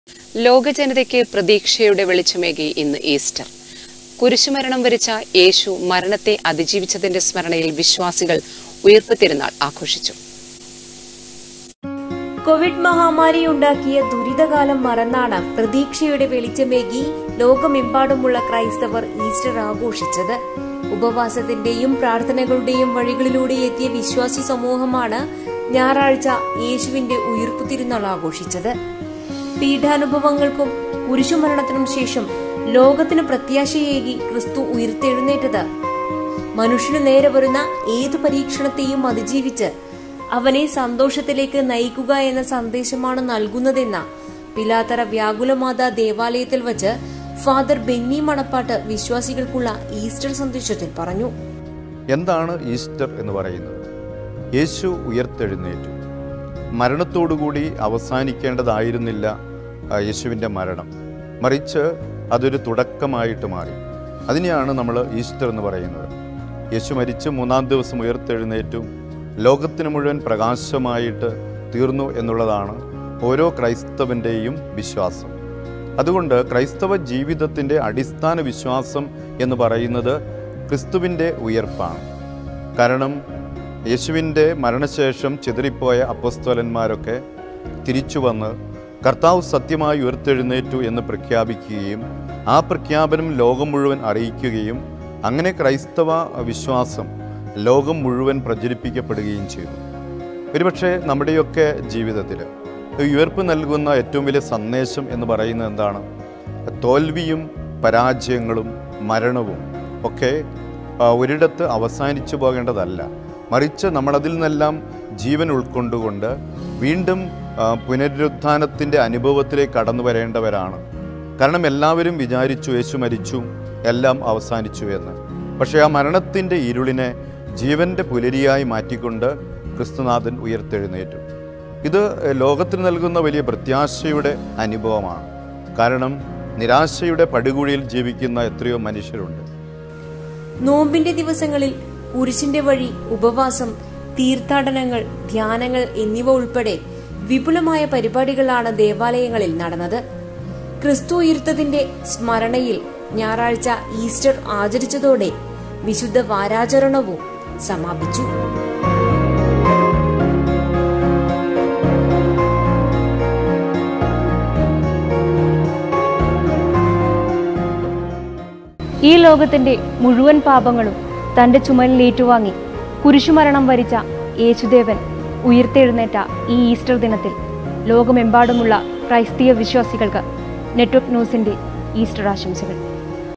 ലോക ജനതയ്ക്ക് പ്രതീക്ഷയുടെ വെളിച്ചമേകി ഇന്ന് ഈസ്റ്റർ കുരിശുമരണം വരിച്ച യേശു മരണത്തെ അതിജീവിച്ചതിന്റെ സ്മരണയിൽ വിശ്വാസികൾ ഉയർപ്പ് തിരുനാൾ ആഘോഷിച്ചു കോവിഡ് മഹാമാരി ഉണ്ടാക്കിയ ദുരിതകാലം മറന്നാണ് പ്രതീക്ഷയുടെ വെളിച്ചമേകി ലോകമെമ്പാടുമുള്ള ക്രൈസ്തവർ ഈസ്റ്റർ ആഘോഷിച്ചത് ഉപവാസത്തിന്റെയും പ്രാർത്ഥനകളുടെയും വഴികളിലൂടെ എത്തിയ വിശ്വാസി സമൂഹമാണ് ഞായറാഴ്ച യേശുവിന്റെ ഉയിർപ്പു തിരുനാൾ ആഘോഷിച്ചത് പീഠാനുഭവങ്ങൾക്കും കുരിശുമരണത്തിനും ശേഷം ലോകത്തിന് പ്രത്യാശയേകി ക്രിസ്തു ഉയർത്തെഴുന്നേറ്റത് മനുഷ്യന് നേരെ വരുന്ന ഏതു പരീക്ഷണത്തെയും അതിജീവിച്ച് അവനെ സന്തോഷത്തിലേക്ക് നയിക്കുക എന്ന സന്ദേശമാണ് നൽകുന്നതെന്ന പിലാത്തറ വ്യാകുലമാത ദേവാലയത്തിൽ വച്ച് ഫാദർ ബെന്നി മണപ്പാട്ട് വിശ്വാസികൾക്കുള്ള ഈസ്റ്റർ സന്ദേശത്തിൽ പറഞ്ഞു എന്താണ് ഈസ്റ്റർ എന്ന് പറയുന്നത് യേശു ഉയർത്തെഴുന്നേറ്റു മരണത്തോടുകൂടി അവസാനിക്കേണ്ടതായിരുന്നില്ല ആ, യേശുവിൻ്റെ മരണം മറിച്ച് അതൊരു തുടക്കമായിട്ട് മാറി അതിനെയാണ് നമ്മൾ ഈസ്റ്റർ എന്ന് പറയുന്നത് യേശു മരിച്ച് മൂന്നാം ദിവസം ഉയർത്തെഴുന്നേറ്റു ലോകത്തിന് മുഴുവൻ പ്രകാശമായിട്ട് തീർന്നു എന്നുള്ളതാണ് ഓരോ ക്രൈസ്തവൻ്റെയും വിശ്വാസം അതുകൊണ്ട് ക്രൈസ്തവ ജീവിതത്തിൻ്റെ അടിസ്ഥാന വിശ്വാസം എന്ന് പറയുന്നത് ക്രിസ്തുവിൻ്റെ ഉയർപ്പാണ് കാരണം യേശുവിൻ്റെ മരണശേഷം ചിതറിപ്പോയ അപ്പസ്തോലന്മാരൊക്കെ തിരിച്ചു വന്ന് കർത്താവ് സത്യമായി ഉയർത്തെഴുന്നേറ്റു എന്ന് പ്രഖ്യാപിക്കുകയും ആ പ്രഖ്യാപനം ലോകം മുഴുവൻ അറിയിക്കുകയും അങ്ങനെ ക്രൈസ്തവ വിശ്വാസം ലോകം മുഴുവൻ പ്രചരിപ്പിക്കപ്പെടുകയും ചെയ്തു ഒരുപക്ഷെ നമ്മുടെയൊക്കെ ജീവിതത്തിൽ ഉയർപ്പ് നൽകുന്ന ഏറ്റവും വലിയ സന്ദേശം എന്ന് പറയുന്നത് എന്താണ് തോൽവിയും പരാജയങ്ങളും മരണവും ഒക്കെ ആ, ഒരിടത്ത് അവസാനിച്ചു പോകേണ്ടതല്ല മറിച്ച് നമ്മളതിൽ നിന്നെല്ലാം ജീവൻ ഉൾക്കൊണ്ടുകൊണ്ട് വീണ്ടും ആ, പുനരുത്ഥാനത്തിൻ്റെ അനുഭവത്തിലേക്ക് കടന്നു വരേണ്ടവരാണ് കാരണം എല്ലാവരും വിചാരിച്ചു യേശു മരിച്ചു എല്ലാം അവസാനിച്ചു എന്ന് പക്ഷേ ആ മരണത്തിൻ്റെ ഇരുളിനെ ജീവൻ്റെ പുലരിയായി മാറ്റിക്കൊണ്ട് ക്രിസ്തുനാഥൻ ഉയർത്തെഴുന്നേറ്റു ഇത് ലോകത്തിന് നൽകുന്ന വലിയ പ്രത്യാശയുടെ അനുഭവമാണ് കാരണം നിരാശയുടെ പടുകുഴിയിൽ ജീവിക്കുന്ന എത്രയോ മനുഷ്യരുണ്ട് നോമ്പിന്റെ ദിവസങ്ങളിൽ കുരിശിന്റെ വഴി ഉപവാസം തീർത്ഥാടനങ്ങൾ ധ്യാനങ്ങൾ എന്നിവ ഉൾപ്പെടെ വിപുലമായ പരിപാടികളാണ് ദേവാലയങ്ങളിൽ നടന്നത് ക്രിസ്തു ഉയർത്തതിന്റെ സ്മരണയിൽ ഞായറാഴ്ച ഈസ്റ്റർ ആചരിച്ചതോടെ വിശുദ്ധ വാരാചരണവും സമാപിച്ചു ഈ ലോകത്തിന്റെ മുഴുവൻ പാപങ്ങളും തന്റെ ചുമലിൽ ഏറ്റുവാങ്ങി കുരിശുമരണം വരിച്ച യേശുദേവൻ ഉയർത്തെഴുന്നേറ്റ ഈ ഈസ്റ്റർ ദിനത്തിൽ ലോകമെമ്പാടുമുള്ള ക്രൈസ്തീയ വിശ്വാസികൾക്ക് നെറ്റ്വർക്ക് ന്യൂസിന്റെ ഈസ്റ്റർ ആശംസകൾ